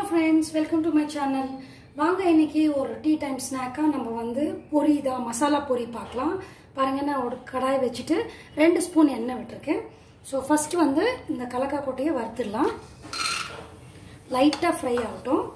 friends welcome to my channel வாங்க இன்னைக்கு ஒரு டீ டைம் ஸ்நாக்காக நம்ம வந்து பொரி தான் மசாலா பொரி பார்க்கலாம் பாருங்க நான் ஒரு கடாய் வச்சுட்டு ரெண்டு ஸ்பூன் எண்ணெய் விட்டுருக்கேன் ஸோ ஃபர்ஸ்ட் வந்து இந்த கலக்கா கொட்டையை வறுத்துடலாம் லைட்டாக ஃப்ரை ஆகட்டும்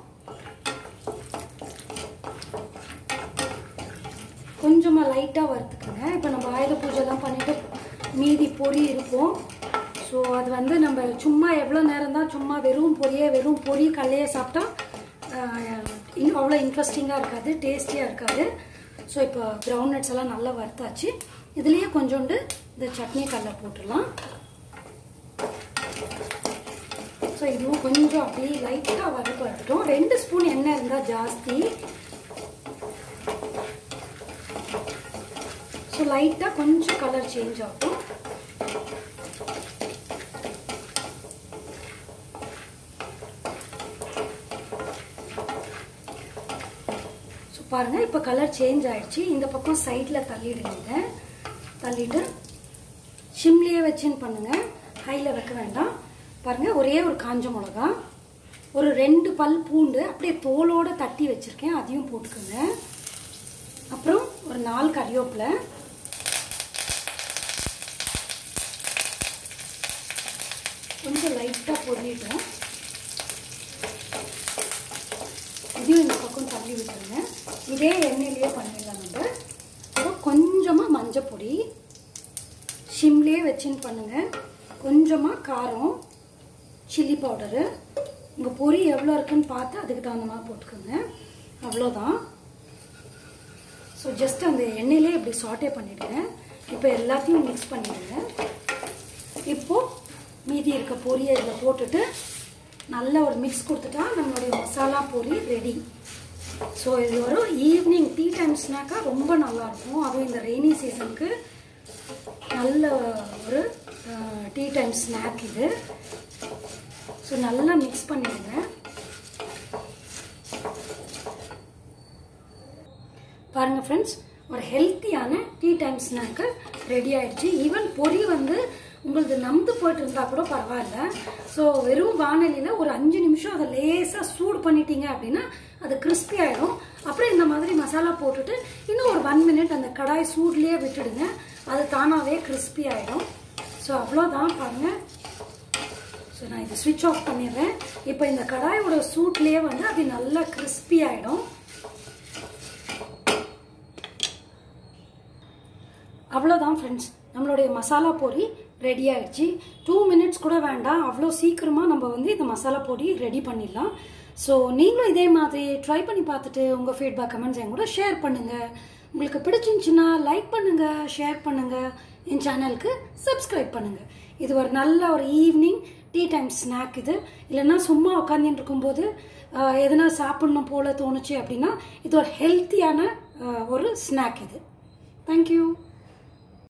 கொஞ்சமாக லைட்டாக வறுத்துக்கோங்க இப்போ நம்ம ஆயுத பூஜைலாம் பண்ணிட்டு மீதி பொரி இருக்கும் ஸோ அது வந்து நம்ம சும்மா எவ்வளோ நேரம் தான் சும்மா வெறும் பொரியே வெறும் பொரி கல்லையே சாப்பிட்டா இன்னும் அவ்வளோ இன்ட்ரெஸ்டிங்காக இருக்காது டேஸ்டியாக இருக்காது ஸோ இப்போ கிரவுண்ட் நட்ஸ் எல்லாம் நல்லா வறுத்தாச்சு இதுலேயே கொஞ்சோண்டு இந்த சட்னி கடலை போட்டுடலாம் ஸோ இதுவும் கொஞ்சம் அப்படியே லைட்டாக வறுப்பு வரட்டும் ரெண்டு ஸ்பூன் எண்ணெய் இருந்தால் ஜாஸ்தி ஸோ லைட்டாக கொஞ்சம் கலர் சேஞ்ச் ஆகும் ஸோ பாருங்கள் இப்போ கலர் சேஞ்ச் ஆயிடுச்சு இந்த பக்கம் சைடில் தள்ளிடுங்க தள்ளிட்டு சிம்லேயே வச்சுன்னு பண்ணுங்கள் ஹையில் வைக்க வேண்டாம் பாருங்கள் ஒரே ஒரு காஞ்ச மிளகா ஒரு ரெண்டு பல் பூண்டு அப்படியே தோலோடு தட்டி வச்சுருக்கேன் அதையும் போட்டுக்கோங்க அப்புறம் ஒரு நாலு கறிவேப்பிலை கொஞ்சம் லைட்டாக பொரியட்டும் இதையும் இந்த பக்கம் தள்ளி விட்டுருங்க இதே எண்ணெயிலேயே பண்ணிடலாம் நம்ம அப்புறம் கொஞ்சமாக மஞ்சள் பொடி சிம்லேயே வச்சுன்னு பண்ணுங்கள் கொஞ்சமாக காரம் சில்லி பவுடரு உங்கள் பொரி எவ்வளோ இருக்குன்னு பார்த்து அதுக்கு தகுந்த மாதிரி போட்டுக்கோங்க அவ்வளோதான் ஸோ ஜஸ்ட் அந்த எண்ணெயிலே இப்படி சாட்டே பண்ணிவிடுங்க இப்போ எல்லாத்தையும் மிக்ஸ் பண்ணிவிடுங்க இப்போது மீதி இருக்க பொரியை இதில் போட்டுட்டு நல்ல ஒரு மிக்ஸ் கொடுத்துட்டா நம்மளுடைய மசாலா பொரி ரெடி ஸோ இது ஒரு ஈவினிங் டீ டைம் ஸ்நாக்காக ரொம்ப நல்லாயிருக்கும் அதுவும் இந்த ரெய்னி சீசனுக்கு நல்ல ஒரு டீ டைம் ஸ்நாக் இது ஸோ நல்லா மிக்ஸ் பண்ணிடுங்க பாருங்கள் ஃப்ரெண்ட்ஸ் ஒரு ஹெல்த்தியான டீ டைம் ஸ்நாக்கு ரெடி ஆயிடுச்சு ஈவன் பொரி வந்து உங்களுக்கு நம்பு போயிட்டு இருந்தா கூட பரவாயில்ல ஸோ வெறும் வானலியில் ஒரு அஞ்சு நிமிஷம் அதை லேசாக சூடு பண்ணிட்டீங்க அப்படின்னா அது கிறிஸ்பி ஆகிடும் அப்புறம் இந்த மாதிரி மசாலா போட்டுட்டு இன்னும் ஒரு ஒன் மினிட் அந்த கடாய் சூட்லேயே விட்டுடுங்க அது தானாகவே கிறிஸ்பி ஆகிடும் ஸோ அவ்வளோதான் பாருங்கள் ஸோ நான் இதை ஸ்விட்ச் ஆஃப் பண்ணிடுறேன் இப்போ இந்த கடாயோட சூட்லேயே வந்து அது நல்லா கிறிஸ்பி ஆகிடும் அவ்வளோதான் ஃப்ரெண்ட்ஸ் நம்மளுடைய மசாலா பொரி ரெடி ஆயிடுச்சு டூ மினிட்ஸ் கூட வேண்டாம் அவ்வளோ சீக்கிரமாக நம்ம வந்து இந்த மசாலா பொடி ரெடி பண்ணிடலாம் ஸோ நீங்களும் இதே மாதிரி ட்ரை பண்ணி பார்த்துட்டு உங்கள் ஃபீட்பேக் கமெண்ட்ஸ் என் கூட ஷேர் பண்ணுங்கள் உங்களுக்கு பிடிச்சிருந்துச்சுன்னா லைக் பண்ணுங்கள் ஷேர் பண்ணுங்கள் என் சேனலுக்கு சப்ஸ்கிரைப் பண்ணுங்கள் இது ஒரு நல்ல ஒரு ஈவினிங் டீ டைம் ஸ்நாக் இது இல்லைன்னா சும்மா உட்காந்துட்டு இருக்கும்போது எதனா சாப்பிடணும் போல தோணுச்சு அப்படின்னா இது ஒரு ஹெல்த்தியான ஒரு ஸ்நாக் இது தேங்க்யூ